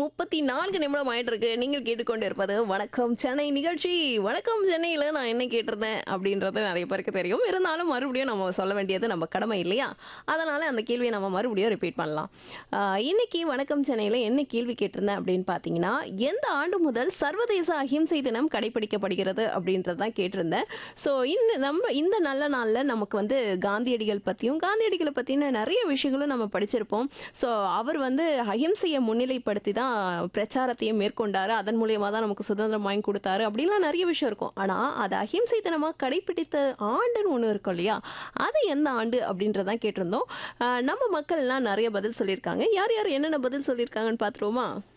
முப்பத்தி நான்கு நிமிடம் ஆயிட்டு இருக்கு நீங்கள் கேட்டுக்கொண்டு இருப்பது வணக்கம் சென்னை நிகழ்ச்சி வணக்கம் சென்னையில் நான் என்ன கேட்டிருந்தேன் அப்படின்றது நிறைய பேருக்கு தெரியும் இருந்தாலும் மறுபடியும் நம்ம சொல்ல வேண்டியது நம்ம கடமை இல்லையா அதனால அந்த கேள்வியை நம்ம மறுபடியும் ரிப்பீட் பண்ணலாம் ஆஹ் இன்னைக்கு வணக்கம் சென்னையில் என்ன கேள்வி கேட்டிருந்தேன் அப்படின்னு பார்த்தீங்கன்னா எந்த ஆண்டு முதல் சர்வதேச அஹிம்சை தினம் கடைபிடிக்கப்படுகிறது அப்படின்றது தான் கேட்டிருந்தேன் ஸோ இந்த நம்ம இந்த நல்ல நாளில் நமக்கு வந்து காந்தியடிகள் பற்றியும் காந்தியடிகளை பற்றின நிறைய விஷயங்களும் நம்ம படிச்சிருப்போம் ஸோ அவர் வந்து அஹிம்சையை முன்னிலைப்படுத்தி தான் பிரச்சாரத்தையும் மேற்கொண்டாரு அதன் மூலியமாக தான் நமக்கு சுதந்திரம் வாங்கி கொடுத்தாரு அப்படின்லாம் நிறைய விஷயம் இருக்கும் ஆனால் அது அஹிம்சை தினமாக கடைபிடித்த ஆண்டுன்னு ஒன்று இருக்கும் இல்லையா அது எந்த ஆண்டு அப்படின்றதான் கேட்டிருந்தோம் ஆஹ் நம்ம மக்கள்லாம் நிறைய பதில் சொல்லியிருக்காங்க யார் யார் என்னென்ன பதில் சொல்லியிருக்காங்கன்னு பார்த்துருவோமா